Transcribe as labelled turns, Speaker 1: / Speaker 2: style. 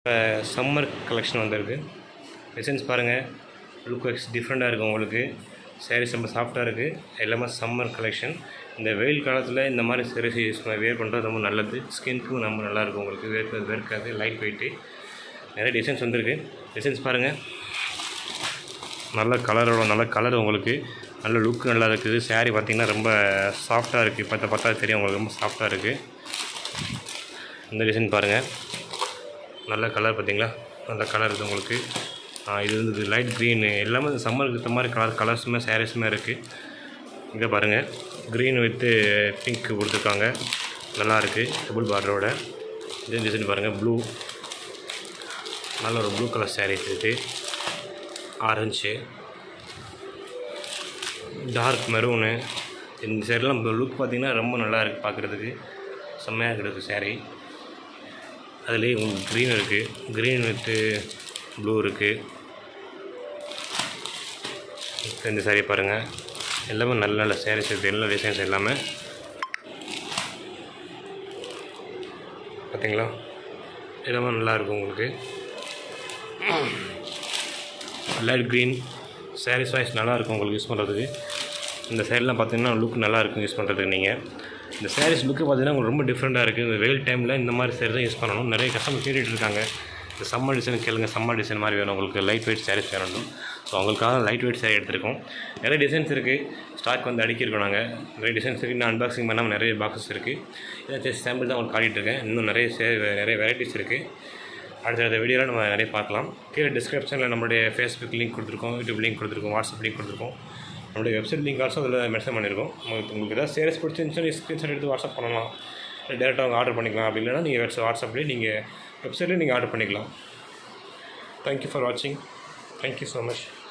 Speaker 1: summer collection வந்திருக்கு designs பாருங்கள் look wise டிஃப்ரெண்ட்டாக இருக்குது உங்களுக்கு சாரீஸ் ரொம்ப சாஃப்டாக இருக்குது எல்லாமே சம்மர் கலெக்ஷன் இந்த வெயில் காலத்தில் இந்த மாதிரி சாரீஸ் யூஸ் பண்ண வேர் பண்ணுறது ரொம்ப நல்லது ஸ்கின்க்கும் ரொம்ப நல்லாயிருக்கும் உங்களுக்கு வேர்க்காது வேர்க்காது லைட் வெயிட்டு நிறைய டிசைன்ஸ் வந்திருக்கு டிசைன்ஸ் பாருங்கள் நல்ல கலரோட நல்ல கலர் உங்களுக்கு நல்ல லுக் நல்லா இருக்குது saree பார்த்தீங்கன்னா ரொம்ப சாஃப்டாக இருக்குது இப்போ பார்த்தா தெரியும் உங்களுக்கு ரொம்ப சாஃப்டாக இருக்குது இந்த டிசைன் பாருங்கள் நல்ல கலர் பார்த்தீங்களா நல்ல கலர் இருக்குது உங்களுக்கு ஆ, இது வந்து லைட் க்ரீனு எல்லாமே சம்மருக்கு ஏற்ற மாதிரி கலர் கலர்ஸுமே சாரீஸுமே இருக்குது இங்கே பாருங்கள் க்ரீன் வித்து பிங்க் கொடுத்துருக்காங்க நல்லா இருக்குது டபுள் பார்டரோட இது டிசைன் பாருங்கள் ப்ளூ நல்ல ஒரு ப்ளூ கலர் சாரீஸ் இருக்குது ஆரஞ்சு டார்க் மெரூனு இந்த சைடெலாம் லுக் பார்த்தீங்கன்னா ரொம்ப நல்லா இருக்குது பார்க்குறதுக்கு செம்மையாக இருக்குது saree அதுலேயே உங்களுக்கு க்ரீன் இருக்குது க்ரீன் வித்து ப்ளூ இருக்குது இந்த saree பாருங்கள் எல்லாமே நல்ல நல்ல sarees இருக்குது எல்லா டிசைன்ஸ் எல்லாமே பார்த்தீங்களா எல்லாமே நல்லா இருக்கும் உங்களுக்கு லைட் க்ரீன் சாரீஸ் வைஸ் நல்லா இருக்கும் உங்களுக்கு யூஸ் பண்ணுறதுக்கு இந்த சைடெலாம் பார்த்தீங்கன்னா லுக் நல்லா இருக்கும் யூஸ் பண்ணுறதுக்கு நீங்கள் இந்த சாரீஸ் லுக்கு பார்த்தீங்கன்னா உங்களுக்கு ரொம்ப டிஃப்ரெண்ட்டாக இருக்குது இந்த வெயில் டைமில் இந்த மாதிரி சாரி தான் யூஸ் பண்ணணும் நிறைய கஸ்டமர் கேட்டுட்டு இருக்காங்க இந்த சம்மர் டிசைன் கேளுங்க சம்மர் டிசைன் மாதிரி வேணும் உங்களுக்கு லைட் வெயிட் சாரீஸ் வேணும் ஸோ அவங்களுக்காக லைட் வெயிட் சாரி எடுத்திருக்கோம் நிறைய டிசைன்ஸ் இருக்குது ஸ்டாக் வந்து அடிக்கிருக்கோம் நாங்கள் நிறைய டிசைன்ஸ் இருக்குது இன்னும் அன்பாக்சிங் பண்ணாமல் நிறைய பாக்ஸஸ் இருக்குது இதான் ஜஸ்ட் சாம்பிள் தான் உங்களுக்கு காட்டிகிட்டு இருக்கேன் இன்னும் நிறைய சே நிறைய வெரைட்டிஸ் இருக்குது அடுத்தடுத்த வீடியோவில் நம்ம நிறைய பார்க்கலாம் கீழே டிஸ்கிரிப்ஷனில் நம்மளுடைய ஃபேஸ்புக் லிங்க் கொடுத்துருக்கோம் யூடியூப் லிங்க் கொடுத்துருக்கோம் வாட்ஸ்அப் லிங்க் கொடுத்துருக்கோம் நம்மளுடைய வெப்சைட் லிங்க் ஆல்சோ அதில் மென்ஷன் பண்ணியிருக்கோம் உங்களுக்கு உங்களுக்கு ஏதாவது சேரஸ் பிடிச்சிருந்துச்சுன்னா ஸ்க்ரீன்ஷாட் எடுத்து வாட்ஸ்அப் பண்ணலாம் டேரெக்டாக அவங்க ஆர்டர் பண்ணிக்கலாம் அப்படி இல்லைனா நீங்கள் வெப்சைட் வாட்ஸ்அப்லேயே நீங்கள் வெப்சைட்லேயே நீங்கள் ஆர்டர் பண்ணிக்கலாம் தேங்க்யூ ஃபார் வாட்சிங் தேங்க்யூ ஸோ மச்